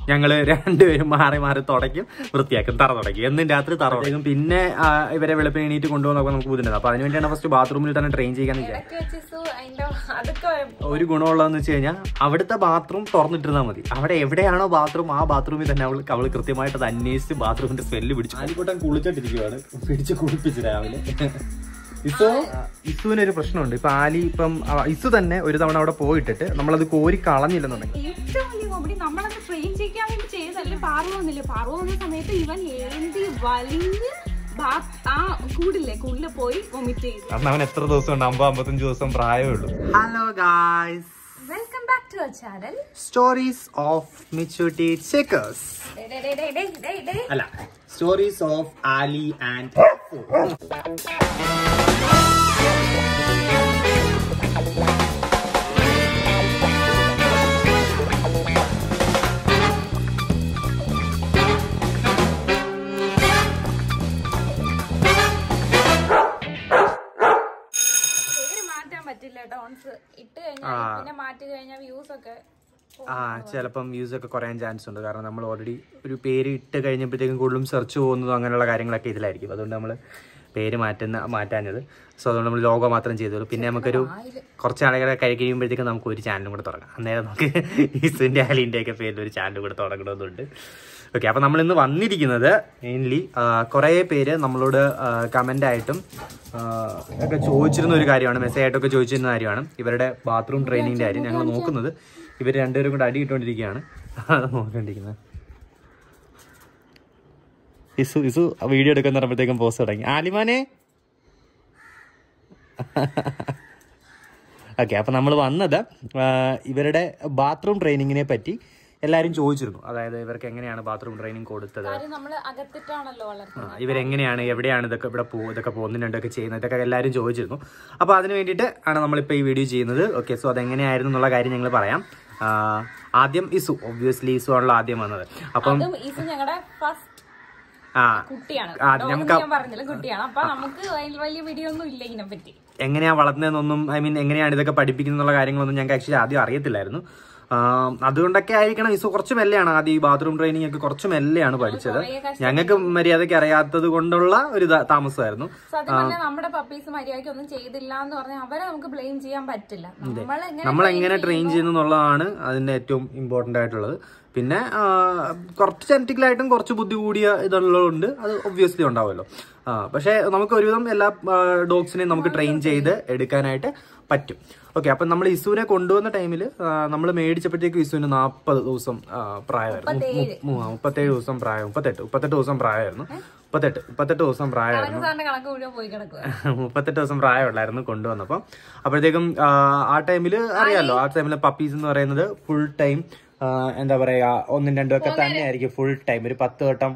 ഞങ്ങള് രണ്ടുപേരും മാറി മാറി തുടയ്ക്കും വൃത്തിയാക്കും തറ തുടയ്ക്കും എന്നും രാത്രി തറ തുടയ്ക്കും പിന്നെ ആ, ഇവരെ വെളുപ്പിന് എണീറ്റ് കൊണ്ടുപോകുന്ന നമുക്ക് ബുദ്ധിമുട്ടുണ്ട് അപ്പൊ അതിനുവേണ്ടിയാണ് ഫസ്റ്റ് ബാത്റൂമിൽ തന്നെ ട്രെയിൻ ചെയ്യാന്ന് വിചാരിച്ചത് ഇടയ്ക്ക് വെച്ച് സു അതിന്റെ അതൊക്കെ ഒരു ഗുണമുള്ളതെന്ന് വെച്ച് കഴിഞ്ഞാൽ അവിടുത്തെ ബാത്റൂം തുറന്നിട്ടിരുന്നാൽ മതി അവിടെ എവിടെയാണോ ബാത്റൂം ആ ബാത്റൂമിൽ തന്നെ അവൾ അവൾ കൃത്യമായിട്ട് അത് അന്വേഷിച്ച് ബാത്റൂമിന്റെ സ്മെല്ല് പിടിച്ചു ആലിക്കൂട്ടം കുളിച്ചിട്ടിരിക്കുവാണ് പിടിച്ച് കുളിപ്പിച്ച് രാവിലെ ഇസോ ഇസുവിന് ഒരു പ്രശ്നമുണ്ട് ഇപ്പൊ ആലി ഇപ്പം ആ, ഇസു തന്നെ ഒരു തവണ അവിടെ പോയിട്ടിട്ട് നമ്മളത് കോരി കളഞ്ഞില്ലെന്നുണ്ടെങ്കിൽ ഏറ്റവും വലിയ കോമഡി നമ്മളത് ട്രെയിൻ ചെയ്യാൻ വേണ്ടി ചെയ്തല്ലേ പാറു വന്നില്ലേ പാറു വന്ന സമയത്ത് ഇവൻ ഏന്തി വലിഞ്ഞ് ബാ- ആ കൂടില്ലേ കൂടില് പോയി വൊമിറ്റ് ചെയ്തു അന്ന് അവൻ എത്ര ദിവസം ഉണ്ട് അമ്പത് അമ്പത്തഞ്ച് ദിവസം പ്രായമേ ഉള്ളൂ hello guys welcome back to our channel stories of Michutty checkers അല്ല സ്റ്റോറീസ് ഓഫ് ആലി ആൻഡ് പേര് മാറ്റാൻ പറ്റില്ല ടോൺസ് ഇട്ട് കഴിഞ്ഞാൽ പിന്നെ മാറ്റി കഴിഞ്ഞാൽ വ്യൂസ് ഒക്കെ ആ ചിലപ്പം വ്യൂസ് ഒക്കെ കുറയാൻ ചാൻസ് ഉണ്ട് കാരണം നമ്മൾ ഓൾറെഡി ഒരു പേര് ഇട്ട് കഴിഞ്ഞപ്പോഴത്തേക്കും കൂടുതലും സെർച്ച് പോകുന്നതും അങ്ങനെയുള്ള കാര്യങ്ങളൊക്കെ ഇതിലായിരിക്കും അതുകൊണ്ട് നമ്മൾ പേര് മാറ്റുന്ന മാറ്റാഞ്ഞത് സോ അതുകൊണ്ട് നമ്മൾ ലോഗോ മാത്രം ചെയ്തോളൂ പിന്നെ നമുക്കൊരു കുറച്ച് ആളുകളെ കഴി കഴിയുമ്പോഴത്തേക്കും നമുക്ക് ഒരു ചാനലും കൂടെ തുടങ്ങാം അന്നേരം നമുക്ക് ഈസിൻ്റെ ആലിൻ്റെ ഒക്കെ പേരിൽ ഒരു ചാനൽ കൂടെ തുടങ്ങണമെന്നുണ്ട് ഓക്കെ അപ്പോൾ നമ്മൾ ഇന്ന് വന്നിരിക്കുന്നത് മെയിൻലി കുറേ പേര് നമ്മളോട് കമൻ്റ് ആയിട്ടും ആ, ഒക്കെ ചോദിച്ചിരുന്ന ഒരു കാര്യമാണ് മെസ്സേജ് ആയിട്ടൊക്കെ ചോദിച്ചിരുന്ന കാര്യമാണ് ഇവരുടെ ബാത്റൂം ട്രെയിനിങ്ങിൻ്റെ കാര്യം ഞങ്ങൾ നോക്കുന്നത് ഇവർ രണ്ടുപേരും കൂടെ അടി ഇട്ടുകൊണ്ടിരിക്കുകയാണ് നോക്കിക്കൊണ്ടിരിക്കുന്നത് ഇസു ഇസു വീഡിയോ എടുക്കാൻ പറയുമ്പോഴത്തേക്കും പോസ്റ്റ് തുടങ്ങി ആലിമാനെ ഓക്കെ അപ്പം നമ്മൾ വന്നത് ആ, ഇവരുടെ ബാത്റൂം ട്രെയിനിങ്ങിനെ പറ്റി എല്ലാവരും ചോദിച്ചിരുന്നു അതായത് ഇവർക്ക് എങ്ങനെയാണ് ബാത്റൂം ട്രെയിനിങ് കൊടുത്തത് കാര്യം നമ്മള് അകത്തിട്ടാണല്ലോ വളർത്തുന്നത് ആ, ഇവരെങ്ങനെയാണ് എവിടെയാണ് ഇതൊക്കെ ഇവിടെ പോകും ഇതൊക്കെ പോകുന്ന രണ്ടൊക്കെ ചെയ്യുന്നത് ഇതൊക്കെ എല്ലാവരും ചോദിച്ചിരുന്നു അപ്പോൾ അതിന് വേണ്ടിയിട്ട് ആണ് നമ്മളിപ്പോൾ ഈ വീഡിയോ ചെയ്യുന്നത് ഓക്കെ സോ അതെങ്ങനെയായിരുന്നു എന്നുള്ള കാര്യം ഞങ്ങൾ പറയാം ആ, ആദ്യം ഇസു ഒബ്വിയസ്ലി ഇസു ആണല്ലോ ആദ്യം വന്നത് അപ്പം അതും ഇത് ഞങ്ങളുടെ ഫസ്റ്റ് ആ കുട്ടിയാണ് ആ, Dog നമുക്ക് എന്ന് ഞാൻ പറഞ്ഞില്ല കുട്ടിയാണ് അപ്പൊ നമുക്ക് വലിയ വലിയ വീഡിയോ ഒന്നും ഇല്ല ഇതിനെ പറ്റി എങ്ങനെയാ വളർന്നതെന്നൊന്നും ഐ മീൻ എങ്ങനെയാണ് ഇതൊക്കെ പഠിപ്പിക്കുന്നുള്ള കാര്യങ്ങളൊന്നും ഞങ്ങൾക്ക് ആക്ച്വലി ആദ്യം അറിയത്തില്ലായിരുന്നു ആ, അതുകൊണ്ടൊക്കെ ആയിരിക്കണം ഇസു കുറച്ച് മെല്ലെയാണ് ആദ്യം ഈ ബാത്റൂം ട്രെയിനിങ് ഒക്കെ കുറച്ച് മെല്ലെയാണ് പഠിച്ചത് കുറേ കഷ്ടപ്പെട്ട് ഞങ്ങൾക്ക് മര്യാദയ്ക്ക് അറിയാത്തത് കൊണ്ടുള്ള ഒരു ഇതാ- താമസമായിരുന്നു സത്യം പറഞ്ഞാൽ നമ്മുടെ പപ്പീസ് മര്യാദയ്ക്ക് ഒന്നും ചെയ്തില്ല എന്ന് പറഞ്ഞാൽ അവരെ നമുക്ക് ബ്ലെയിം ചെയ്യാൻ പറ്റില്ല നമ്മൾ എങ്ങനെ നമ്മൾ എങ്ങനെ ട്രെയിൻ ചെയ്യുന്നു എന്നുള്ളതാണ് അതിന്റെ ഏറ്റവും ഇമ്പോർട്ടന്റ് ആയിട്ടുള്ളത് പിന്നെ ആ, കുറച്ച് ജനറ്റിക്കലായിട്ടും കുറച്ച് ബുദ്ധി കൂടിയ ഇതുള്ളതുകൊണ്ട് അത് ഒബ്വിയസ്ലി ഉണ്ടാവുമല്ലോ ആ, പക്ഷേ നമുക്ക് ഒരുവിധം എല്ലാ ഡോഗ്സിനെയും നമുക്ക് ട്രെയിൻ ചെയ്ത് എടുക്കാനായിട്ട് പറ്റും ഓക്കെ അപ്പം നമ്മൾ ഇസുവിനെ കൊണ്ടുവന്ന ടൈമിൽ നമ്മൾ മേടിച്ചപ്പോഴത്തേക്കും ഇസുവിന് നാൽപ്പത് ദിവസം ആ, പ്രായമായിരുന്നു മു- മു- ആ, മുപ്പത്തേഴ് ദിവസം പ്രായം മുപ്പത്തെട്ട് മുപ്പത്തെട്ട് ദിവസം പ്രായമായിരുന്നു മുപ്പത്തെട്ട് മുപ്പത്തെട്ട് ദിവസം പ്രായമായിരുന്നു സാറിന്റെ കണക്ക് മുഴുവൻ പോയി കിടക്കുക മുപ്പത്തെട്ട് ദിവസം പ്രായമുള്ളായിരുന്നു കൊണ്ടുവന്നപ്പോൾ അപ്പോഴത്തേക്കും ആ, ആ ടൈമിൽ അറിയാലോ ആ ടൈമിൽ പപ്പീസ് എന്ന് പറയുന്നത് ഫുൾ ടൈം എന്താ പറയാ ഒന്നും രണ്ടും ഒക്കെ തന്നെ ആയിരിക്കും ഫുൾ ടൈം ഒരു പത്ത് വട്ടം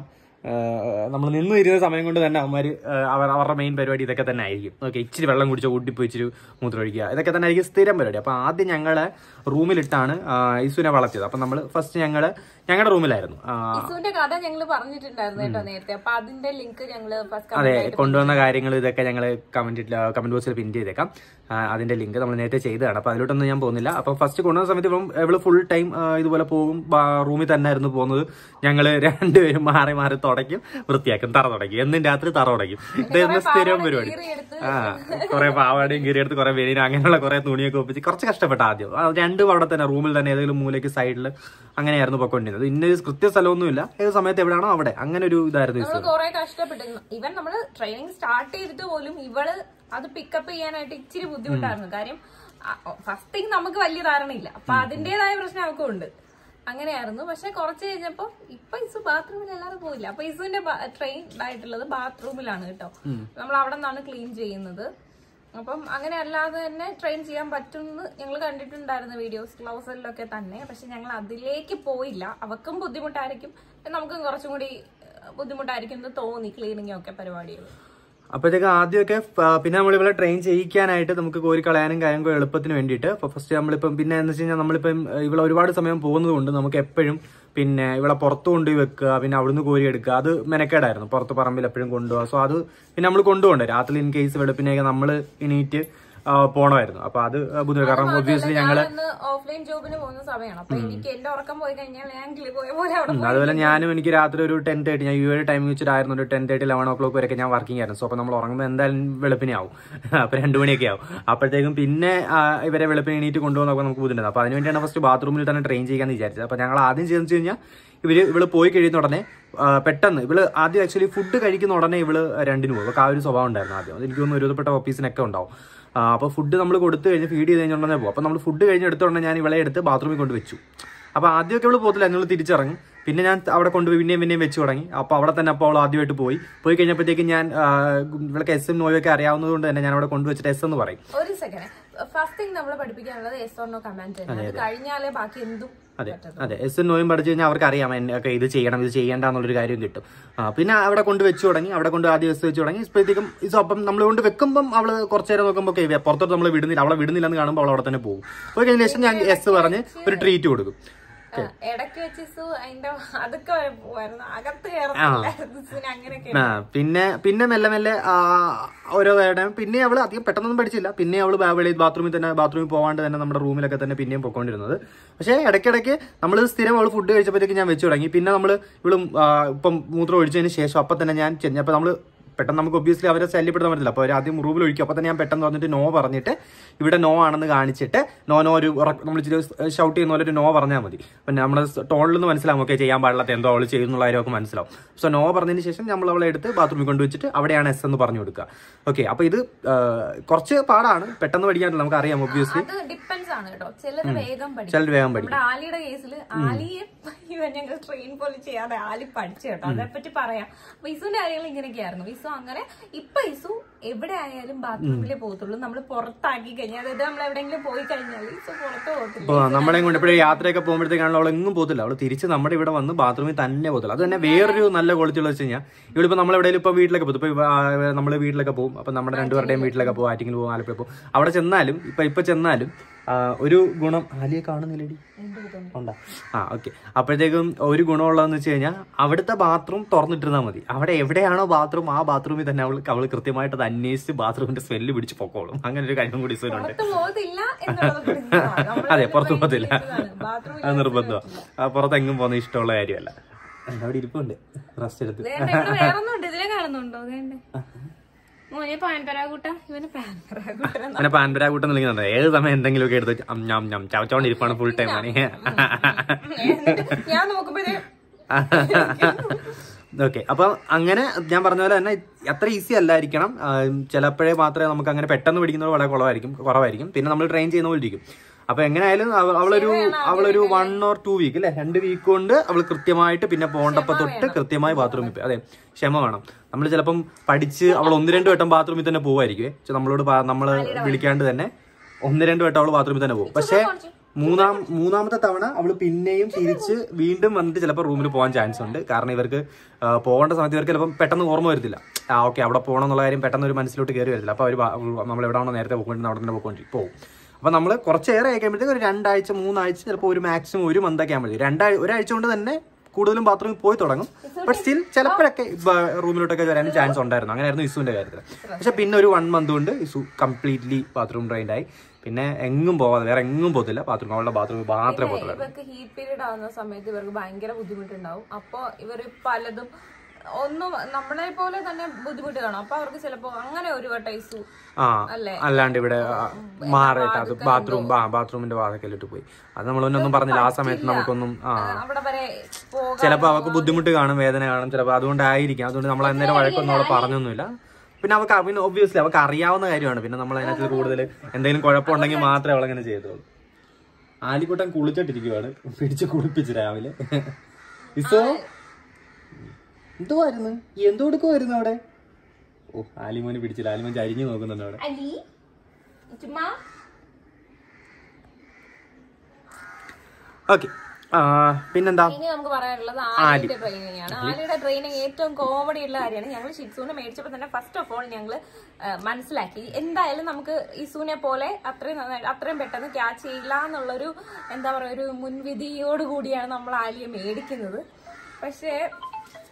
നമ്മൾ നിന്ന് ഇരുന്ന സമയം കൊണ്ട് തന്നെ അവന്മാർ അവർ അവരുടെ മെയിൻ പരിപാടി ഇതൊക്കെ തന്നെ ആയിരിക്കും ഓക്കെ ഇച്ചിരി വെള്ളം കുടിച്ചോ കൂട്ടിപ്പോയി ഇച്ചിരി മൂത്രമൊഴിക്കുക ഇതൊക്കെ തന്നെ ആയിരിക്കും സ്ഥിരം പരിപാടി അപ്പോൾ ആദ്യം ഞങ്ങളെ റൂമിലിട്ടാണ് ആ, ഇസുവിനെ വളർത്തിയത് അപ്പം നമ്മൾ ഫസ്റ്റ് ഞങ്ങൾ ഞങ്ങളുടെ റൂമിലായിരുന്നു ആ, ഇസുവിന്റെ കഥ ഞങ്ങൾ പറഞ്ഞിട്ടുണ്ടായിരുന്നു കേട്ടോ നേരത്തെ അപ്പൊ അതിന്റെ ലിങ്ക് ഞങ്ങള് ഫസ്റ്റ് അതെ കൊണ്ടുവന്ന കാര്യങ്ങൾ ഇതൊക്കെ ഞങ്ങൾ കമന്റ് കമന്റ് ബോക്സിൽ പിൻ ചെയ്തേക്കാം ആ, അതിന്റെ ലിങ്ക് നമ്മൾ നേരത്തെ ചെയ്തതാണ് അപ്പൊ അതിലോട്ടൊന്നും ഞാൻ പോകുന്നില്ല അപ്പൊ ഫസ്റ്റ് കൊണ്ടുവന്ന സമയത്ത് ഇപ്പം ഇവള് ഫുൾ ടൈം ഇതുപോലെ പോകും റൂമിൽ തന്നെ ആയിരുന്നു പോകുന്നത് ഞങ്ങൾ രണ്ടുപേരും മാറി മാറി തുടയ്ക്കും വൃത്തിയാക്കും തറ തുടയ്ക്കും എന്നും രാത്രി തറ തുടയ്ക്കും ഇതായിരുന്നു സ്ഥിരം പരിപാടി കീറിയെടുത്ത് ആ കുറെ പാവാടയും കീറിയെടുത്ത് കുറെ വെളിയിൽ അങ്ങനെയുള്ള കുറെ തുണിയൊക്കെ ഒപ്പിച്ച് കുറച്ച് കഷ്ടപ്പെട്ട ആദ്യം ആ, രണ്ടും അവിടെ തന്നെ റൂമിൽ തന്നെ ഏതെങ്കിലും മൂലയ്ക്ക് സൈഡിൽ അങ്ങനെയായിരുന്നു പൊക്കൊണ്ടിരുന്നത് ഇന്ന കൃത്യ സ്ഥലമൊന്നുമില്ല ഏത് സമയത്ത് എവിടെയാണോ അവിടെ അങ്ങനെ ഒരു ഇതായിരുന്നു നമ്മള് കൊറേ കഷ്ടപ്പെട്ടു ഇവൻ നമ്മള് ട്രെയിനിങ് സ്റ്റാർട്ട് ചെയ്തിട്ട് പോലും ഇവള് അത് പിക്കപ്പ് ചെയ്യാനായിട്ട് ഇച്ചിരി ബുദ്ധിമുട്ടായിരുന്നു കാര്യം ഫസ്റ്റ് തിങ് നമുക്ക് വലിയ ധാരണയില്ല അപ്പൊ അതിന്റേതായ പ്രശ്നം അവൾക്കും ഉണ്ട് അങ്ങനെയായിരുന്നു പക്ഷെ കുറച്ച് കഴിഞ്ഞപ്പോ ഇപ്പൊ ഇസു ബാത്റൂമിൽ എല്ലാവരും പോയില്ല അപ്പൊ ഇസുവിന്റെ ട്രെയിൻ ആയിട്ടുള്ളത് ബാത്റൂമിലാണ് കേട്ടോ നമ്മൾ അവിടെ നിന്നാണ് ക്ലീൻ ചെയ്യുന്നത് അപ്പം അങ്ങനെ അല്ലാതെ തന്നെ ട്രെയിൻ ചെയ്യാൻ പറ്റുമെന്ന് ഞങ്ങൾ കണ്ടിട്ടുണ്ടായിരുന്നു വീഡിയോസ് ക്ലൗസലിലൊക്കെ തന്നെ പക്ഷെ ഞങ്ങൾ അതിലേക്ക് പോയില്ല അവക്കും ബുദ്ധിമുട്ടായിരിക്കും നമുക്കും കുറച്ചും കൂടി ഏഹ്, ബുദ്ധിമുട്ടായിരിക്കും എന്ന് തോന്നി ക്ലീനിങ് ഒക്കെ പരിപാടികൾ അപ്പോഴത്തേക്ക് ആദ്യമൊക്കെ ആ, പിന്നെ നമ്മൾ ഇവിടെ ട്രെയിൻ ചെയ്യിക്കാനായിട്ട് നമുക്ക് കോരി കളയാനും കാര്യങ്ങളും എളുപ്പത്തിന് വേണ്ടിയിട്ട് അപ്പോൾ ഫസ്റ്റ് നമ്മളിപ്പം പിന്നെ എന്ന് വെച്ച് കഴിഞ്ഞാൽ നമ്മളിപ്പം ഇവിടെ ഒരുപാട് സമയം പോകുന്നത് കൊണ്ട് നമുക്ക് എപ്പോഴും പിന്നെ ഇവിടെ പുറത്ത് കൊണ്ടുപോയി വെക്കുക പിന്നെ അവിടുന്ന് കോരി എടുക്കുക അത് മെനക്കേടായിരുന്നു പുറത്ത് പറമ്പിൽ എപ്പോഴും കൊണ്ടുപോകുക സോ അത് പിന്നെ നമ്മൾ കൊണ്ടുപോകണ്ടേ രാത്രി ഇൻ കേസ് വെളുപ്പിനെയൊക്കെ നമ്മൾ എണീറ്റ് ആ, പോണമായിരുന്നു അപ്പൊ അത് ബുദ്ധിമുട്ട് കാരണം ഒബ്വിയസ്ലി ഞങ്ങള് ഓഫ്ലൈൻ ജോബിന് പോകുന്ന സമയമാണ് അപ്പൊ എനിക്ക് എന്റെ ഉറക്കം പോയി കഴിഞ്ഞാൽ ഞാൻ കിളി പോയ പോലെ അവിടെ ഉം, അതുപോലെ ഞാനും എനിക്ക് രാത്രി ഒരു ടെൻ തേർട്ടി ഞാൻ യു എ ടൈം വെച്ചിട്ടായിരുന്നു ഒരു ten thirty eleven o'clock വരെയൊക്കെ ഞാൻ വർക്കിംഗ് ആയിരുന്നു സോ അപ്പൊ നമ്മൾ ഉറങ്ങുമ്പോൾ എന്തായാലും വെളുപ്പിനെ ആവും അപ്പൊ രണ്ടു മണിയൊക്കെ ആവും അപ്പോഴത്തേക്കും പിന്നെ ആ, ഇവരെ വെളുപ്പിന് എണീറ്റ് കൊണ്ടുപോകുന്നൊക്കെ നമുക്ക് ബുദ്ധിമുട്ടുണ്ട് അപ്പൊ അതിനുവേണ്ടിയാണ് ഫസ്റ്റ് ബാത്റൂമിൽ തന്നെ ട്രെയിൻ ചെയ്യാന്ന് വിചാരിച്ചത് അപ്പൊ ഞങ്ങൾ ആദ്യം ചെയ്തെന്ന് വെച്ച് കഴിഞ്ഞാൽ ഇവര് ഇവള് പോയി കഴിയുന്ന ഉടനെ ആ, പെട്ടെന്ന് ഇവള് ആദ്യം ആക്ച്വലി ഫുഡ് കഴിക്കുന്ന ഉടനെ ഇവള് രണ്ടിന് പോകും അപ്പൊ ആ ഒരു സ്വഭാവം ഉണ്ടായിരുന്നു ആദ്യം അത് എനിക്ക് തോന്നുന്നു ഒരുവിധപ്പെട്ട ഓഫീസിനൊക്കെ ഉണ്ടാവും ആ, അപ്പൊ ഫുഡ് നമ്മൾ കൊടുത്തു കഴിഞ്ഞ് ഫീഡ് ചെയ്ത് കഴിഞ്ഞുടനെ പോകും അപ്പൊ നമ്മൾ ഫുഡ് കഴിഞ്ഞ് എടുത്ത ഉടനെ ഞാൻ ഇവളെ എടുത്ത് ബാത്റൂമിൽ കൊണ്ട് വെച്ചു അപ്പൊ ആദ്യമൊക്കെ ഇവള് പോകത്തില്ല ഞങ്ങൾ തിരിച്ചിറങ്ങും പിന്നെ ഞാൻ അവിടെ കൊണ്ടുപോയി പിന്നെയും പിന്നെയും വെച്ച് തുടങ്ങി അപ്പൊ അവിടെ തന്നെ അപ്പോൾ അവൾ ആദ്യമായിട്ട് പോയി പോയി കഴിഞ്ഞപ്പോഴത്തേക്ക് ഞാൻ ആ, ഇവൾക്ക് എസ് എം നോയൊക്കെ അറിയാവുന്നത് കൊണ്ട് തന്നെ ഞാൻ അവിടെ കൊണ്ടുവച്ചിട്ട് എസ് എന്ന് പറയും ഒരു സെക്കൻഡ് ഫസ്റ്റ് തിങ് നമ്മൾ പഠിപ്പിക്കാനുള്ളത് എസ് ഓർ നോ കമാൻഡ് തന്നെ അത് കഴിഞ്ഞാലേ ബാക്കി എന്തും അതെ അതെ എസ് എൻ നോയും പഠിച്ചു കഴിഞ്ഞാൽ അവർക്ക് അറിയാം എന്നെ ഒക്കെ ഇത് ചെയ്യണം ഇത് ചെയ്യേണ്ട എന്നുള്ളൊരു കാര്യം കിട്ടും ആ, പിന്നെ അവിടെ കൊണ്ട് വെച്ച് തുടങ്ങി അവിടെ കൊണ്ട് ആദ്യം എസ് വെച്ച് തുടങ്ങി ഇപ്പോഴത്തേക്കും ഇത് അപ്പം നമ്മൾ കൊണ്ട് വെക്കുമ്പം അവള് കുറച്ച് നേരം നോക്കുമ്പോൾ ഒക്കെ പുറത്തോട്ട് നമ്മൾ വിടുന്നില്ല അവളെ വിടുന്നില്ല എന്ന് കാണുമ്പോൾ അവൾ അവിടെ തന്നെ പോകും പോയി കഴിഞ്ഞ ശേഷം ഞാൻ എസ് പറഞ്ഞ് ഒരു ട്രീറ്റ് കൊടുക്കും ആ, ഇടയ്ക്ക് വെച്ച് സു അതിന്റെ അതൊക്കെ വരെ പോവായിരുന്നു അകത്ത് കയറുന്നില്ലായിരുന്നു സുന് അങ്ങനെയൊക്കെ ആ പിന്നെ പിന്നെ മെല്ലെ മെല്ലെ ആ, ഓരോ നേരം പിന്നെ അവള് അധികം പെട്ടെന്നൊന്നും പഠിച്ചില്ല പിന്നെ അവള് ബാ- വെളിയിൽ ബാത്റൂമിൽ തന്നെ ബാത്റൂമിൽ പോകാണ്ട് തന്നെ നമ്മുടെ റൂമിലൊക്കെ തന്നെ പിന്നെയും പൊക്കോണ്ടിരുന്നത് പക്ഷേ ഇടയ്ക്കിടയ്ക്ക് നമ്മൾ സ്ഥിരം അവള് ഫുഡ് കഴിച്ചപ്പോഴത്തേക്ക് ഞാൻ വെച്ച് തുടങ്ങി പിന്നെ നമ്മൾ ഇവളും ആ, ഇപ്പം മൂത്രം ഒഴിച്ചതിന് ശേഷം അപ്പം തന്നെ ഞാൻ ചെന്ന് അപ്പം നമ്മൾ പെട്ടെന്ന് നമുക്ക് ഒബ്വിയസ്ലി അവരെ ശല്യപ്പെടുത്താൻ പറ്റില്ല അപ്പോൾ അവർ ആദ്യം റൂമിൽ ഒഴിക്കും അപ്പോൾ തന്നെ ഞാൻ പെട്ടെന്ന് പറഞ്ഞിട്ട് നോ പറഞ്ഞിട്ട് ഇവിടെ നോ ആണെന്ന് കാണിച്ചിട്ട് നോ നോ ഒരു നമ്മൾ ഷൗട്ട് ചെയ്യുന്ന പോലെ ഒരു നോ പറഞ്ഞാൽ മതി അപ്പം നമ്മുടെ ടോണിൽ നിന്ന് മനസ്സിലാവും ഓക്കെ ചെയ്യാൻ പാടില്ലാത്ത എന്തോ അവൾ ചെയ്യുന്നുള്ള കാര്യമൊക്കെ മനസ്സിലാവും സോ നോ പറഞ്ഞതിന് ശേഷം നമ്മൾ അവളെ എടുത്ത് ബാത്റൂമിൽ കൊണ്ടുവച്ചിട്ട് അവിടെയാണ് എസ് എന്ന് പറഞ്ഞു കൊടുക്കുക ഓക്കെ അപ്പോൾ ഇത് ആ, കുറച്ച് പാടാണ് പെട്ടെന്ന് പഠിക്കാനില്ല നമുക്ക് അറിയാം ഒബ്വിയസ്ലി അത് ഡിപ്പെൻസ് ആണ് കേട്ടോ ചിലര് വേഗം പഠിക്കും ചിലർ വേഗം പഠിക്കും നമ്മുടെ ആലിയുടെ കേസിൽ ആലിയെ ഇവൻ ഞങ്ങൾ ട്രെയിൻ പോലും ചെയ്യാതെ ആലി പഠിച്ചു കേട്ടോ അതേപ്പറ്റി പറയാം അപ്പൊ ഇസുവിന്റെ കാര്യങ്ങൾ ഇങ്ങനെയൊക്കെയായിരുന്നു ഇസു അങ്ങനെ ഇപ്പൊ ഇസു എവിടെ ആയാലും ബാത്റൂമിലേ പോകത്തുള്ളൂ നമ്മൾ പുറത്താക്കി കഴിഞ്ഞാൽ അതായത് നമ്മൾ എവിടെയെങ്കിലും പോയി കഴിഞ്ഞാൽ ഇസു പുറത്ത് പോകത്തില്ല ഇപ്പോൾ നമ്മളെയും കൊണ്ട് എപ്പോഴും യാത്രയൊക്കെ പോകുമ്പോഴത്തേക്കാണല്ലോ അവൾ എങ്ങും പോകത്തില്ല അവൾ തിരിച്ച് നമ്മുടെ ഇവിടെ വന്ന് ബാത്റൂമിൽ തന്നെ പോകത്തില്ല അത് തന്നെ വേറൊരു നല്ല ക്വാളിറ്റി ഉള്ള വെച്ച് കഴിഞ്ഞാൽ ഇവിടെ നമ്മൾ എവിടെയെങ്കിലും ഇപ്പോൾ വീട്ടിലൊക്കെ പോകും ഇപ്പോൾ നമ്മൾ വീട്ടിലൊക്കെ പോകും അപ്പം നമ്മുടെ രണ്ടുപേരുടെയും വീട്ടിലൊക്കെ പോകും ആറ്റിങ്ങിൽ പോകും ആലപ്പുഴ പോകും അവിടെ ചെന്നാലും ഇപ്പം ഇപ്പം ചെന്നാലും ആ, ഒരു ഗുണം ആലിയെ കാണുന്നില്ലടി ഉണ്ടാ ആ ഓക്കെ അപ്പോഴത്തേക്കും ഒരു ഗുണമുള്ളതെന്ന് വെച്ച് കഴിഞ്ഞാൽ അവിടുത്തെ ബാത്റൂം തുറന്നിട്ടിരുന്നാൽ മതി അവിടെ എവിടെയാണോ ബാത്റൂം ആ ബാത്റൂമിൽ തന്നെ അവൾ അവൾ കൃത്യമായിട്ട് അത് അന്വേഷിച്ച് ബാത്റൂമിന്റെ സ്മെല്ല് പിടിച്ച് പൊക്കോളും അങ്ങനെ ഒരു കാര്യം കൂടി ഇസുവിനുണ്ട് പുറത്ത് പോകത്തില്ല എന്നുള്ളത് പിടിച്ചതാണ്. നമ്മള് അതെ തന്നെ പുറത്തു പോയി പോകത്തില്ല ഇരിക്കുന്നതാണ്. ബാത്റൂമിൽ അത് നിർബന്ധമാണ് പുറത്തെങ്ങും പോകുന്ന ഇഷ്ടമുള്ള കാര്യമല്ല അവിടെ ഇരിപ്പുണ്ട് റെസ്റ്റ് എടുത്ത് ദേ ഇവിടെ വേറൊന്നും ഉണ്ട് ഇതിലെ കാണുന്നുണ്ടോ അതേണ്ടേ മോനെ പാൻപരാകൂട്ട ഇവന് പാൻപരാകൂട്ടൻ അങ്ങനെ പാൻപരാ കൂട്ടം നിൽക്കുന്നുണ്ട് ഏത് സമയം എന്തെങ്കിലുമൊക്കെ എടുത്ത് അം ഞാം ഞാം ചവച്ചോണ്ട് ഇരിപ്പാണ് ഫുൾ ടൈം ആണ് ഞാൻ നോക്കുമ്പോ ഇത് ഓക്കെ അപ്പൊ അങ്ങനെ ഞാൻ പറഞ്ഞ പോലെ തന്നെ അത്ര ഈസി അല്ലായിരിക്കണം ആ, ചിലപ്പോഴേ മാത്രമേ നമുക്ക് അങ്ങനെ പെട്ടെന്ന് പിടിക്കുന്നത് വളരെ കുറവായിരിക്കും കുറവായിരിക്കും പിന്നെ നമ്മൾ ട്രെയിൻ ചെയ്യുന്ന പോലെ ഇരിക്കും അപ്പൊ എങ്ങനെയായാലും അവ- അവളൊരു അവളൊരു വൺ ഓർ ടു വീക്ക് അല്ലെ രണ്ട് വീക്ക് കൊണ്ട് അവൾ കൃത്യമായിട്ട് പിന്നെ പോകണ്ടപ്പോ തൊട്ട് കൃത്യമായി ബാത്റൂമിൽ പോയി അതെ ക്ഷമ വേണം നമ്മൾ ചിലപ്പം പഠിച്ച് അവൾ ഒന്ന് രണ്ട് വട്ടം ബാത്റൂമിൽ തന്നെ പോവായിരിക്കും നമ്മളോട് പ- നമ്മള് വിളിക്കാണ്ട് തന്നെ ഒന്ന് രണ്ട് വട്ടം അവൾ ബാത്റൂമിൽ തന്നെ പോകും പക്ഷേ മൂന്നാം മൂന്നാമത്തെ തവണ അവള് പിന്നെയും തിരിച്ച് വീണ്ടും വന്നിട്ട് ചിലപ്പോൾ റൂമിൽ പോകാൻ ചാൻസ് ഉണ്ട് കാരണം ഇവർക്ക് ആ, പോകേണ്ട സമയത്ത് ഇവർക്ക് ചിലപ്പം പെട്ടെന്ന് ഓർമ്മ വരത്തില്ല ആ ഓക്കെ അവിടെ പോകണം എന്നുള്ള കാര്യം പെട്ടെന്ന് ഒരു മനസ്സിലോട്ട് കയറി വരത്തില്ല അപ്പോൾ അവർ നമ്മൾ എവിടെയാണോ നേരത്തെ പോയിക്കൊണ്ടിരുന്നത് അവിടെ തന്നെ പോയിക്കൊണ്ടിരിക്കും പോകും അപ്പോൾ നമ്മൾ കുറച്ചേറെ ആയി കഴിയുമ്പോഴത്തേക്ക് ഒരു രണ്ടാഴ്ച മൂന്നാഴ്ച ചിലപ്പോൾ ഒരു മാക്സിമം ഒരു മന്തൊക്കെ ആകുമ്പോൾ രണ്ടാഴ്ച ഒരാഴ്ച കൊണ്ട് തന്നെ കൂടുതലും ബാത്റൂമിൽ പോയി തുടങ്ങും ബട്ട് സ്റ്റിൽ ചിലപ്പോഴൊക്കെ റൂമിലോട്ടൊക്കെ വരാനും ചാൻസ് ഉണ്ടായിരുന്നു അങ്ങനെയായിരുന്നു ഇസുവിന്റെ കാര്യത്തിൽ പക്ഷെ പിന്നെ ഒരു വൺ മന്ത് കൊണ്ട് ഇസു കംപ്ലീറ്റ്ലി ബാത്റൂം ട്രെയിൻഡ് ആയി പിന്നെ എങ്ങും പോവാതെ വേറെ എങ്ങും പോകത്തില്ല ബാത്റൂം അവളുടെ ബാത്റൂമിൽ മാത്രമേ പോകത്തുള്ളൂ ഇവർക്ക് ഹീറ്റ് പീരീഡ് ആവുന്ന സമയത്ത് ഇവർക്ക് ഭയങ്കര ബുദ്ധിമുട്ടുണ്ടാവും അപ്പൊ ഇവർ പലതും ഒന്നും നമ്മളെ പോലെ തന്നെ ബുദ്ധിമുട്ട് കാണും അപ്പൊ അവർക്ക് ചിലപ്പോ അങ്ങനെ ഒരു വട്ടം ഇസു ആ അല്ലേ? അല്ലാണ്ട് ഇവിടെ ആ, മാറിയിട്ട് അത് ബാത്റൂം ആ ബാത്റൂമിന്റെ വാതക്കല്ലിട്ട് പോയി അത് നമ്മളൊന്നും പറഞ്ഞില്ല ആ സമയത്ത് നമുക്കൊന്നും ആ അവിടെ വരെ പോകാൻ ചിലപ്പോൾ അവർക്ക് ബുദ്ധിമുട്ട് കാണും വേദന കാണും ചിലപ്പോൾ അതുകൊണ്ടായിരിക്കും അതുകൊണ്ട് നമ്മൾ അന്നേരം വഴക്കൊന്നും അവൾ പറഞ്ഞൊന്നുമില്ല പിന്നെ അവർക്ക് പിന്നെ ഒബ്വിയസ്ലി അവർക്ക് അറിയാവുന്ന കാര്യമാണ് പിന്നെ നമ്മൾ അതിനകത്ത് കൂടുതൽ എന്തെങ്കിലും കുഴപ്പമുണ്ടെങ്കിൽ മാത്രമേ അവളങ്ങനെ ചെയ്തോളൂ ആലിക്കുട്ടൻ കുളിച്ചിട്ടിരിക്കുവാണ് പിടിച്ച് കുളിപ്പിച്ച് രാവിലെ ഇസോ എന്തുവായിരുന്നു എന്തോ എടുക്കുമായിരുന്നു അവിടെ ഓ ആലിമോന് പിടിച്ചില്ല ആലിമോൻ ചരിഞ്ഞു നോക്കുന്നുണ്ട് അവിടെ അലി ചുമ്മാ ഓക്കെ പിന്നെന്താ ഇനി നമുക്ക് പറയാനുള്ളത് ആലിയുടെ ട്രെയിനിങ് ആണ് ആലിയുടെ ട്രെയിനിങ് ഏറ്റവും കോമഡി ഉള്ള കാര്യമാണ് ഞങ്ങൾ ഷിറ്റ്സൂനെ മേടിച്ചപ്പോൾ തന്നെ ഫസ്റ്റ് ഓഫ് ഓൾ ഞങ്ങൾ മനസ്സിലാക്കി എന്തായാലും നമുക്ക് ഇസൂനെ പോലെ അത്രയും നന്നായി അത്രയും പെട്ടെന്ന് ക്യാച്ച് ചെയ്യില്ല എന്നുള്ളൊരു എന്താ പറയുക ഒരു മുൻവിധിയോട് കൂടിയാണ് നമ്മൾ ആലിയെ മേടിക്കുന്നത് പക്ഷേ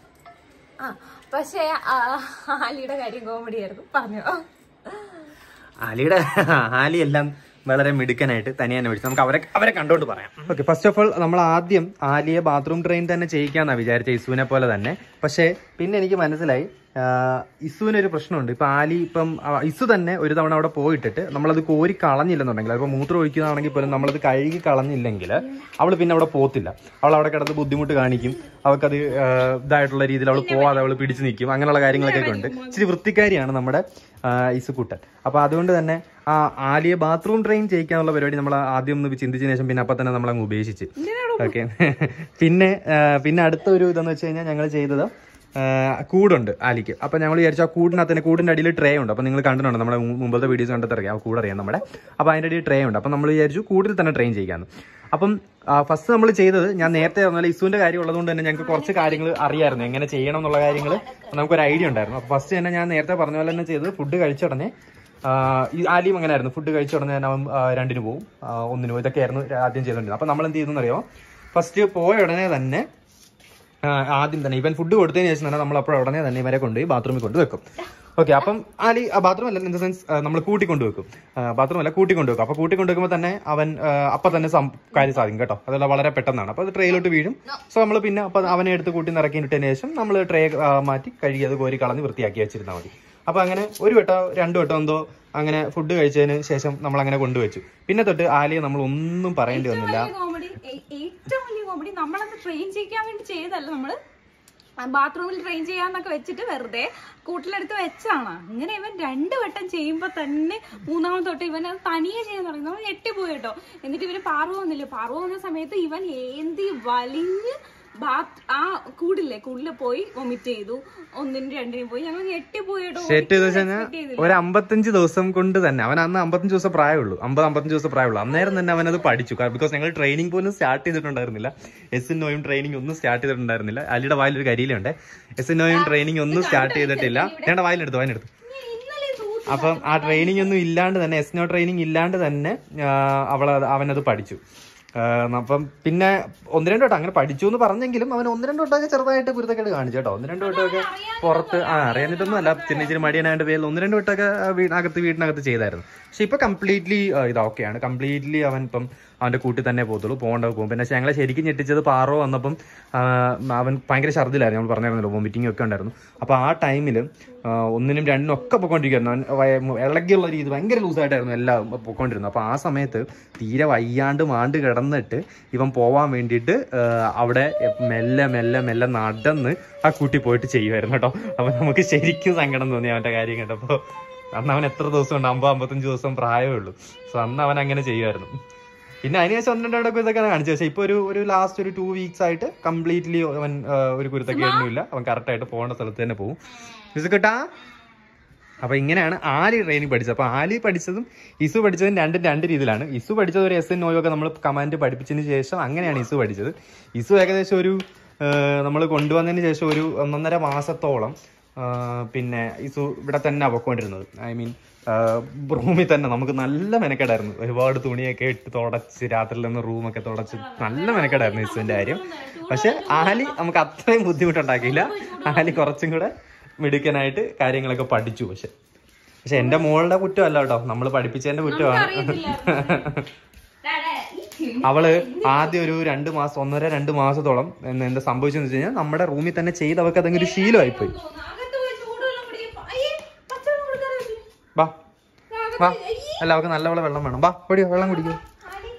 ആ പക്ഷേ ആ, ആലിയുടെ കാര്യം കോമഡി ആയിരുന്നു പറഞ്ഞോ ആലിയുടെ ആലി എല്ലാം വളരെ മിടുക്കനായിട്ട് തനിയെ തന്നെ പിടിച്ചു നമുക്ക് അവരെ അവരെ കണ്ടുകൊണ്ട് പറയാം ഓക്കെ ഫസ്റ്റ് ഓഫ് ഓൾ നമ്മൾ ആദ്യം ആലിയെ ബാത്റൂം ട്രെയിൻ തന്നെ ചെയ്യിക്കാന്നാണ് വിചാരിച്ച ഇസുവിനെ പോലെ തന്നെ പക്ഷേ പിന്നെ എനിക്ക് മനസ്സിലായി ആഹ് ഇസുവിന് ഒരു പ്രശ്നമുണ്ട് ഇപ്പൊ ആലി ഇപ്പം ആ, ഇസു തന്നെ ഒരു തവണ അവിടെ പോയിട്ടിട്ട് നമ്മളത് കോരി കളഞ്ഞില്ലെന്നുണ്ടെങ്കിൽ അതിപ്പോൾ മൂത്രം ഒഴിക്കുന്നതാണെങ്കിൽ പോലും നമ്മളത് കഴുകി കളഞ്ഞില്ലെങ്കിൽ അവൾ പിന്നെ അവിടെ പോത്തില്ല അവൾ അവിടെ കിടന്ന് ബുദ്ധിമുട്ട് കാണിക്കും അവൾക്കത് ആഹ്, ഇതായിട്ടുള്ള രീതിയിൽ അവൾ പോവാതെ അവൾ പിടിച്ചു നിൽക്കും അങ്ങനെയുള്ള കാര്യങ്ങളൊക്കെ ഉണ്ട് ഇച്ചിരി വൃത്തിക്കാരിയാണ് നമ്മുടെ ആഹ്, ഇസുക്കുട്ടൻ അപ്പൊ അതുകൊണ്ട് തന്നെ ആ ആലിയെ ബാത്റൂം ട്രെയിൻ ചെയ്യിക്കാനുള്ള പരിപാടി നമ്മൾ ആദ്യം ഒന്ന് ചിന്തിച്ചതിന് ശേഷം പിന്നെ അപ്പൊ തന്നെ നമ്മൾ അങ്ങ് ഉപേക്ഷിച്ച് ഓക്കെ പിന്നെ ആഹ്, പിന്നെ അടുത്ത ഒരു ഇതെന്ന് വെച്ച് കഴിഞ്ഞാൽ ഞങ്ങൾ ചെയ്തത് ആഹ് കൂടുണ്ട് ആലിക്ക് അപ്പൊ ഞങ്ങൾ വിചാരിച്ചു ആ കൂടിനകത്ത് തന്നെ കൂടിന്റെ അടിയിൽ ട്രേ ഉണ്ട് അപ്പൊ നിങ്ങൾ കണ്ടിട്ടുണ്ട് നമ്മുടെ മു- മുമ്പത്തെ വീഡിയോസ് കണ്ടിട്ട് അറിയാം ആ കൂട് അറിയാം നമ്മുടെ അപ്പൊ അതിന്റെ അടിയിൽ ട്രേ ഉണ്ട് അപ്പൊ നമ്മൾ വിചാരിച്ചു കൂടുതൽ തന്നെ ട്രെയിൻ ചെയ്യാന്ന് അപ്പം ഫസ്റ്റ് നമ്മൾ ചെയ്തത് ഞാൻ നേരത്തെ പറഞ്ഞാൽ ഇസുവിന്റെ കാര്യം ഉള്ളതുകൊണ്ട് തന്നെ ഞങ്ങൾക്ക് കുറച്ച് കാര്യങ്ങൾ അറിയായിരുന്നു എങ്ങനെ ചെയ്യണം എന്നുള്ള കാര്യങ്ങൾ നമുക്കൊരു ഐഡിയ ഉണ്ടായിരുന്നു അപ്പൊ ഫസ്റ്റ് തന്നെ ഞാൻ നേരത്തെ പറഞ്ഞ പോലെ തന്നെ ചെയ്തത് ഫുഡ് കഴിച്ച ഉടനെ ആഹ് ഈ ആലിയും അങ്ങനെ ആയിരുന്നു ഫുഡ് കഴിച്ച ഉടനെ തന്നെ അവൻ ആഹ് രണ്ടിന് പോകും ആഹ് ഒന്നിന് പോകും ഇതൊക്കെയായിരുന്നു ആദ്യം ചെയ്തുകൊണ്ടിരുന്നത് അപ്പൊ നമ്മൾ എന്ത് ചെയ്തെന്ന് അറിയാമോ ഫസ്റ്റ് പോയ ഉടനെ തന്നെ ആ, ആദ്യം തന്നെ ഇവൻ ഫുഡ് കൊടുത്തതിന് ശേഷം തന്നെ നമ്മൾ അപ്പോൾ ഉടനെ തന്നെ ഇവരെ കൊണ്ടുപോയി ബാത്റൂമിൽ കൊണ്ട് വെക്കും ഓക്കെ അപ്പം ആലി ബാത്റൂം അല്ല ഇൻ ദ സെൻസ് നമ്മൾ കൂട്ടിക്കൊണ്ട് വെക്കും ബാത്റൂം അല്ല കൂട്ടിക്കൊണ്ട് വെക്കും അപ്പൊ കൂട്ടിക്കൊണ്ട് വെക്കുമ്പോൾ തന്നെ അവൻ ആ, അപ്പൊ തന്നെ സം- കാര്യം സാധിക്കും കേട്ടോ അതല്ല വളരെ പെട്ടെന്നാണ് അപ്പൊ അത് ട്രേയിലോട്ട് വീഴും സോ നമ്മൾ പിന്നെ അപ്പൊ അവനെ എടുത്ത് കൂട്ടി നിറക്കിയിട്ടതിന് ശേഷം നമ്മൾ ട്രേ മാറ്റി കഴുകി അത് കോരി കളഞ്ഞ് വൃത്തിയാക്കി വെച്ചിരുന്നാൽ മതി അപ്പൊ അങ്ങനെ ഒരു വട്ടോ രണ്ടു വട്ടോ എന്തോ അങ്ങനെ ഫുഡ് കഴിച്ചതിന് ശേഷം നമ്മൾ അങ്ങനെ കൊണ്ടുവച്ചു പിന്നെ തൊട്ട് ആലിയെ നമ്മൾ ഒന്നും പറയേണ്ടി വന്നില്ല കോമഡി ഏറ്റവും വലിയ കോമഡി നമ്മളത് ട്രെയിൻ ചെയ്യിക്കാൻ വേണ്ടി ചെയ്തല്ല നമ്മള് ബാത്റൂമിൽ ട്രെയിൻ ചെയ്യാന്നൊക്കെ വെച്ചിട്ട് വെറുതെ കൂട്ടിലെടുത്ത് വെച്ചാണ് അങ്ങനെ ഇവൻ രണ്ട് വട്ടം ചെയ്യുമ്പോ തന്നെ മൂന്നാമത് തൊട്ട് ഇവൻ അത് തനിയെ ചെയ്യാൻ തുടങ്ങി നമ്മൾ ഞെട്ടിപ്പോയി കേട്ടോ എന്നിട്ട് ഇവര് പാറു വന്നില്ല പാറു വന്ന സമയത്ത് ഇവൻ ഏന്തി വലിഞ്ഞ് ബാത്ത് ആ കൂടില്ലേ കൂടില് പോയി വൊമിറ്റ് ചെയ്തു ഒന്നിനും രണ്ടിനും പോയി ഞങ്ങൾ ഞെട്ടിപ്പോയി കേട്ടോ സെറ്റ് ചെയ്ത് വെച്ച് കഴിഞ്ഞാൽ expect ചെയ്തില്ല. ഒരു അമ്പത്തഞ്ച് ദിവസം കൊണ്ട് തന്നെ അവൻ അന്ന് അമ്പത്തഞ്ച് ദിവസം പ്രായമുള്ളൂ അമ്പത് അമ്പത്തഞ്ച് ദിവസം പ്രായമുള്ളൂ അന്നേരം തന്നെ അവൻ അത് പഠിച്ചു ബിക്കോസ് ഞങ്ങൾ ട്രെയിനിങ് പോലും സ്റ്റാർട്ട് ചെയ്തിട്ടുണ്ടായിരുന്നില്ല എസ് എൻ ഒയും ട്രെയിനിങ് ഒന്നും സ്റ്റാർട്ട് ചെയ്തിട്ടുണ്ടായിരുന്നില്ല അലിയുടെ വായിൽ ഒരു കരിയിലുണ്ട് എസ് എൻ ഒയും ട്രെയിനിങ് ഒന്നും സ്റ്റാർട്ട് ചെയ്തിട്ടില്ല ഞങ്ങളുടെ വായിലെടുത്തു വായിലെടുത്തു ഇന്നലെ സൂ- അപ്പം ആ ട്രെയിനിങ് ഒന്നും ഇല്ലാണ്ട് തന്നെ എസ് നോ ട്രെയിനിങ് ഇല്ലാണ്ട് തന്നെ അവൾ അവനത് പഠിച്ചു ആ, അപ്പം പിന്നെ ഒന്ന് രണ്ട് വട്ടം അങ്ങനെ പഠിച്ചു എന്ന് പറഞ്ഞെങ്കിലും അവൻ ഒന്ന് രണ്ട് വട്ടമൊക്കെ ചെറുതായിട്ട് കുരുത്തക്കേട് കാണിച്ചു കേട്ടോ ഒന്ന് രണ്ട് വട്ടമൊക്കെ പുറത്ത് ആ അറിയാഞ്ഞിട്ടൊന്നും അല്ല ചിന്ന ഇച്ചിരി മടിയനായിട്ട് പേരിൽ ഒന്ന് രണ്ട് വട്ടമൊക്കെ ആ, വീടിനകത്ത് വീടിനകത്ത് ചെയ്തായിരുന്നു പക്ഷെ ഇപ്പൊ കംപ്ലീറ്റ്ലി ഇത് ഓക്കെയാണ് കംപ്ലീറ്റ്ലി അവൻ ഇപ്പം അവന്റെ കൂട്ടി തന്നെ പോകത്തുള്ളൂ പോകേണ്ട പോകും പിന്നെ ഞങ്ങളെ ശരിക്കും ഞെട്ടിച്ചത് പാറോ വന്നപ്പം ആ, അവൻ ഭയങ്കര ഛർദിലായിരുന്നു നമ്മൾ പറഞ്ഞിരുന്നല്ലോ വോമിറ്റിംഗ് ഒക്കെ ഉണ്ടായിരുന്നു അപ്പൊ ആ ടൈമിൽ ഒന്നിനും രണ്ടിനും ഒക്കെ പൊക്കോണ്ടിരിക്കുന്നു അവൻ വയ- ഇളകിയുള്ള രീതി ഭയങ്കര ലൂസായിട്ടായിരുന്നു എല്ലാം പൊക്കോണ്ടിരുന്നത് അപ്പൊ ആ സമയത്ത് തീരെ വയ്യാണ്ട് മാണ്ട് കിടന്നിട്ട് ഇവൻ പോവാൻ വേണ്ടിയിട്ട് ആ, അവിടെ മെല്ലെ മെല്ലെ മെല്ലെ നടന്ന് ആ കുട്ടി പോയിട്ട് ചെയ്യുമായിരുന്നു കേട്ടോ അപ്പൊ നമുക്ക് ശരിക്കും സങ്കടം തോന്നി അവന്റെ കാര്യം കേട്ടപ്പോ അന്ന് അവൻ എത്ര ദിവസം ഉണ്ട് അമ്പത് അമ്പത്തഞ്ച് ദിവസം പ്രായമേ ഉള്ളൂ സോ അന്ന് അവൻ അങ്ങനെ ചെയ്യുമായിരുന്നു പിന്നെ അതിനുശേഷം ഒന്ന് രണ്ടോടൊക്കെ ഇതൊക്കെ കാണിച്ചു പക്ഷേ ഇപ്പൊ ഒരു ഒരു ലാസ്റ്റ് ഒരു ടു വീക്സ് ആയിട്ട് കംപ്ലീറ്റ്ലി അവൻ ആ, ഒരു കുരുത്തക്കേടിനുമില്ല അവൻ കറക്റ്റ് ആയിട്ട് പോകേണ്ട സ്ഥലത്ത് തന്നെ പോകും കിട്ടാ അപ്പൊ ഇങ്ങനെയാണ് ആലി ട്രെയിനിങ് പഠിച്ചത് അപ്പൊ ആലി പഠിച്ചതും ഇസു പഠിച്ചതും രണ്ടും രണ്ട് രീതിയിലാണ് ഇസു പഠിച്ചത് ഒരു എസ് എൻ ഒക്കെ നമ്മൾ കമാൻഡ് പഠിപ്പിച്ചതിന് ശേഷം അങ്ങനെയാണ് ഇസു പഠിച്ചത് ഇസു ഏകദേശം ഒരു നമ്മൾ കൊണ്ടുവന്നതിന് ശേഷം ഒരു ഒന്നൊന്നര മാസത്തോളം ആ, പിന്നെ ഇസു ഇവിടെ തന്നെ പൊക്കോണ്ടിരുന്നത് ഐ മീൻ റൂമിൽ തന്നെ നമുക്ക് നല്ല മെനക്കേടായിരുന്നു ഒരുപാട് തുണിയൊക്കെ ഇട്ട് തുടച്ച് രാത്രിയിൽ നിന്ന് റൂമൊക്കെ തുടച്ച് നല്ല മെനക്കേടായിരുന്നു ഇസുവിന്റെ കാര്യം പക്ഷെ ആലി നമുക്ക് അത്രയും ബുദ്ധിമുട്ടുണ്ടാക്കിയില്ല ആലി കുറച്ചും കൂടെ മിടുക്കനായിട്ട് കാര്യങ്ങളൊക്കെ പഠിച്ചു പക്ഷെ പക്ഷെ എന്റെ മോളുടെ കുറ്റമല്ല കേട്ടോ നമ്മൾ പഠിപ്പിച്ചതിന്റെ കുറ്റമാണ് അവള് ആദ്യം ഒരു രണ്ട് മാസം ഒന്നര രണ്ട് മാസത്തോളം എന്ന് എന്താ സംഭവിച്ചെന്ന് വെച്ച് കഴിഞ്ഞാൽ നമ്മുടെ റൂമിൽ തന്നെ ചെയ്ത് അവർക്ക് അതങ്ങ് ഒരു ശീലമായി പോയി അകത്ത് പോയി ചൂടുവെള്ളം കുടിക്കാൻ അയ്യേ പച്ചവെള്ളം കൊടുക്കാതെ പറ്റില്ല. വാ അകത്ത് വാ പോയി, അയ്യേ, അല്ല അവർക്ക് നല്ലപോലെ വെള്ളം വേണം വാ പൊടിയോ വെള്ളം കുടിക്കോ ആടി.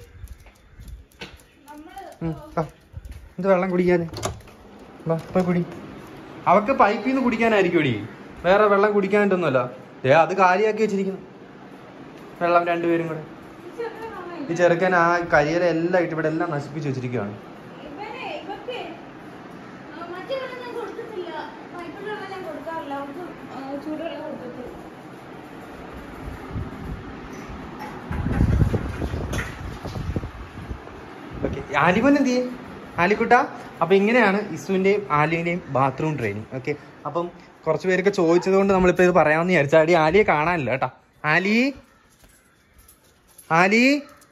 നമ്മള് എന്ത് വെള്ളം കുടിക്കാന് വാ പോയി കുടി അവക്ക് പൈപ്പിൽ നിന്ന് കുടിക്കാനായിരിക്കും കുടി വേറെ വെള്ളം കുടിക്കാനായിട്ടൊന്നുമല്ല ഏ അത് കാലിയാക്കി വെച്ചിരിക്കുന്നു വെള്ളം രണ്ടുപേരും കൂടെ ചെറുക്കനെ കാണാൻ ഈ ചെറുക്കൻ ആ കരിയര എല്ലാം ഇട്ട് ഇവിടെ എല്ലാം നശിപ്പിച്ച് വെച്ചിരിക്കുകയാണ് ഇവനെ ഇവക്ക് ആ, മറ്റേ വെള്ളം ഞാൻ കൊടുത്തിട്ടില്ല പൈപ്പിൽ വെള്ളം ഞാൻ കൊടുക്കാറില്ല അവർക്ക് ആ, ചൂടുവെള്ളം കൊടുത്തിട്ട് ഓക്കെ ആലിമൻ എന്ത് ചെയ്യും ആലിക്കുട്ട അപ്പൊ ഇങ്ങനെയാണ് ഇസുവിന്റെയും ആലിന്റെയും ബാത്റൂം ട്രെയിനിങ് ഓക്കെ അപ്പം കുറച്ച് പേരൊക്കെ ചോദിച്ചത് കൊണ്ട് നമ്മളിപ്പോ ഇത് പറയാമെന്ന് വിചാരിച്ചാൽ അടി ആലിയെ കാണാനില്ല കേട്ടാ ആലി ആലി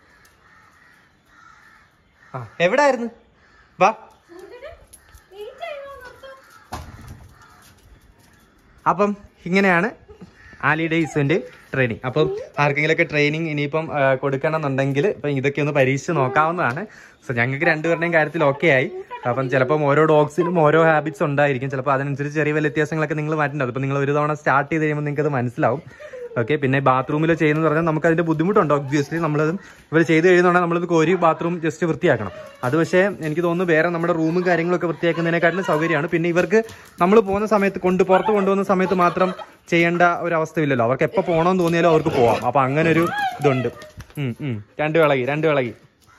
ആ എവിടെ ആയിരുന്നു വാ കൊടുത്തിട്ട് ഈ ടൈമോ നിർത്താം അപ്പം ഇങ്ങനെയാണ് ആലിയുടെ ഇസുവിന്റെയും ട്രെയിനിങ് അപ്പം ആർക്കെങ്കിലുമൊക്കെ ട്രെയിനിങ് ഇനിയിപ്പം ആ, കൊടുക്കണം എന്നുണ്ടെങ്കിൽ ഇപ്പം ഇതൊക്കെ ഒന്ന് പരീക്ഷിച്ച് നോക്കാവുന്നതാണ് സോ ഞങ്ങൾക്ക് രണ്ടുപേരുടെയും കാര്യത്തിൽ ഓക്കെ ആയി അപ്പം ചിലപ്പം ഓരോ ഡോഗ്സിനും ഓരോ ഹാബിറ്റ്സ് ഉണ്ടായിരിക്കും ചിലപ്പോൾ അതിനനുസരിച്ച് ചെറിയ വലിയ വ്യത്യാസങ്ങളൊക്കെ നിങ്ങൾ മാറ്റുന്നുണ്ട് അപ്പം നിങ്ങൾ ഒരു തവണ സ്റ്റാർട്ട് ചെയ്ത് കഴിയുമ്പോൾ നിങ്ങൾക്ക് അത് മനസ്സിലാവും ഓക്കെ പിന്നെ ബാത്റൂമിൽ ചെയ്യുന്നത് പറഞ്ഞാൽ നമുക്ക് അതിന്റെ ബുദ്ധിമുട്ടുണ്ട് ഒബ്വിയസ്ലി നമ്മളത് ഇവർ ചെയ്ത് കഴിയുന്നുണ്ടെങ്കിൽ നമ്മളത് കോരി ബാത്റൂം ജസ്റ്റ് വൃത്തിയാക്കണം അത് പക്ഷേ എനിക്ക് തോന്നുന്നു വേറെ നമ്മുടെ റൂമും കാര്യങ്ങളൊക്കെ വൃത്തിയാക്കുന്നതിനെക്കാട്ടിലും സൗകര്യമാണ് പിന്നെ ഇവർക്ക് നമ്മൾ പോകുന്ന സമയത്ത് കൊണ്ട് പുറത്ത് കൊണ്ടുപോകുന്ന സമയത്ത് മാത്രം ചെയ്യേണ്ട ഒരു അവസ്ഥയില്ലല്ലോ അവർക്ക് എപ്പോൾ പോകണമെന്ന് തോന്നിയാലും അവർക്ക് പോവാം അപ്പൊ അങ്ങനെ ഒരു ഇതുണ്ട് ഉം, ഉം. രണ്ട് വിളകി രണ്ട് വിളകി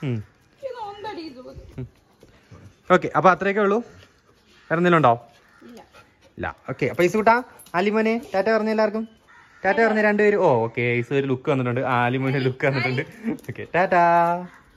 ഓക്കെ അപ്പൊ അത്രയൊക്കെ ഉള്ളൂ വേറെ എന്തെങ്കിലും ഉണ്ടോ ഇല്ല ഓക്കെ അപ്പൊ ഈസുകൂട്ടാ ആലിമോനെ ടാറ്റ പറഞ്ഞ എല്ലാവർക്കും ടാറ്റ പറഞ്ഞ രണ്ടുപേരും ഓ ഓക്കെ ഈസ് ഒരു ലുക്ക് വന്നിട്ടുണ്ട് ആ ആലിമോന് ലുക്ക് വന്നിട്ടുണ്ട് ഓക്കെ ടാറ്റാ